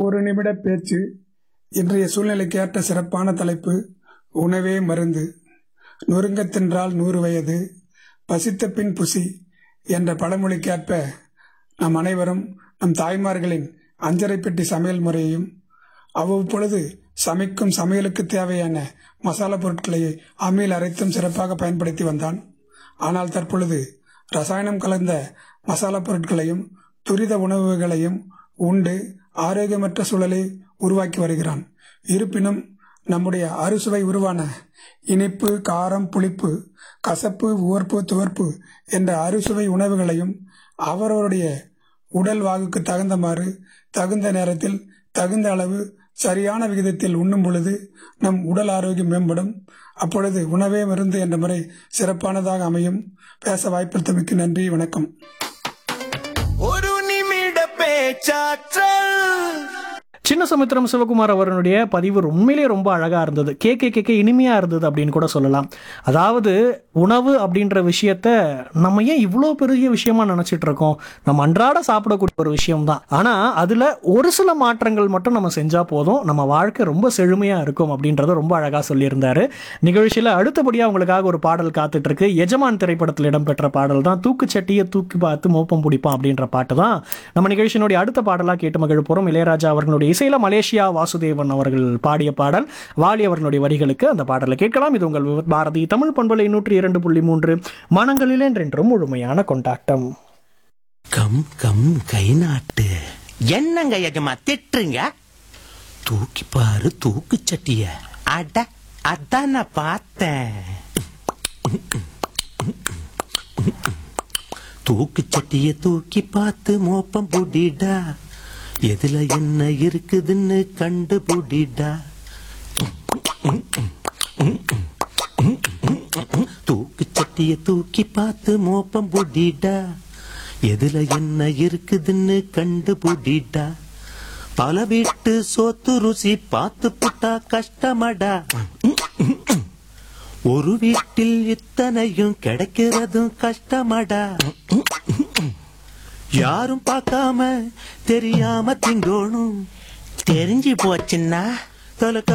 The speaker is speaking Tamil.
ஒரு நிமிட பேச்சு இன்றைய சூழ்நிலைக்கு ஏற்ற சிறப்பான தலைப்பு உணவே மருந்து நொறுங்கத் தின்றால் நூறு வயது பசித்த பின் புசி என்ற பழமொழிக்கேற்ப நம் அனைவரும் நம் தாய்மார்களின் அஞ்சரை பெட்டி சமையல் முறையையும் அவ்வப்பொழுது சமைக்கும் சமையலுக்கு தேவையான மசாலா பொருட்களை அம்மியில் அரைத்தும் சிறப்பாக பயன்படுத்தி வந்தான் ஆனால் தற்பொழுது ரசாயனம் கலந்த மசாலா பொருட்களையும் துரித உணவுகளையும் உண்டு ஆரோக்கியமற்ற சூழலை உருவாக்கி வருகிறான் இருப்பினும் நம்முடைய அறுசுவை உருவான இனிப்பு காரம் புளிப்பு கசப்பு உவர்ப்பு துவர்ப்பு என்ற அறுசுவை உணவுகளையும் அவரவருடைய உடல் வாகுக்கு தகுந்தமாறு தகுந்த நேரத்தில் தகுந்த அளவு சரியான விகிதத்தில் உண்ணும் பொழுது நம் உடல் ஆரோக்கியம் மேம்படும் அப்பொழுது உணவே மருந்து என்ற முறை சிறப்பானதாக அமையும் பேச வாய்ப்பளித்தமைக்கு நன்றி வணக்கம் ஒரு நிமிட பேச்சாற்றல் சின்ன சமுத்திரம் சிவகுமார் அவர்களுடைய பதிவு உண்மையிலேயே ரொம்ப அழகா இருந்தது கேட்க கேட்க இனிமையா இருந்தது அப்படின்னு கூட சொல்லலாம் அதாவது உணவு அப்படின்ற விஷயத்த நம்ம ஏன் இவ்வளோ பெரிய விஷயமா நினைச்சிட்டு இருக்கோம் நம்ம அன்றாட சாப்பிடக்கூடிய ஒரு விஷயம் தான் ஆனா அதுல ஒரு சில மாற்றங்கள் மட்டும் நம்ம செஞ்சா போதும் நம்ம வாழ்க்கை ரொம்ப செழுமையா இருக்கும் அப்படின்றத ரொம்ப அழகா சொல்லியிருந்தாரு நிகழ்ச்சியில அடுத்தபடியா உங்களுக்காக ஒரு பாடல் காத்துட்டு இருக்கு எஜமான் திரைப்படத்தில் இடம்பெற்ற பாடல் தான் தூக்குச்சட்டியை தூக்கி பார்த்து மோப்பம் பிடிப்பான் அப்படின்ற பாட்டு தான் நம்ம நிகழ்ச்சியினுடைய அடுத்த பாடலா கேட்டு மகிழ போறோம் இளையராஜா அவர்களுடைய இசையில மலேசியா வாசுதேவன் அவர்கள் பாடிய பாடல் வாலி அவர்களுடைய வரிகளுக்கு அந்த பாடலை கேட்கலாம் இது உங்கள் விவத் பாரதி தமிழ் பண்பலை நூற்றி இரண்டு புள்ளி மூன்று மனங்களில் என்றென்றும் முழுமையான கொண்டாட்டம் கம் கம் கை நாட்டு என்னங்க எஜமா திட்டுறீங்க தூக்கி பாரு தூக்கு சட்டிய அட அதான் நான் பார்த்தேன் தூக்கு சட்டிய தூக்கி பார்த்து மோப்பம் புடிடா எதுல என்ன இருக்குதுன்னு கண்டு புடிடா தூக்கு சட்டிய தூக்கி பார்த்து மோப்பம் புடிடா எதுல என்ன இருக்குதுன்னு கண்டு புடிடா பல வீட்டு சோத்து ருசி பார்த்து புட்டா கஷ்டமடா ஒரு வீட்டில் இத்தனையும் கிடைக்கிறதும் கஷ்டமடா யாரும் பார்க்காம தெரியாம திங்கோணும் தெரிஞ்சு போச்சுன்னா தொலைக்க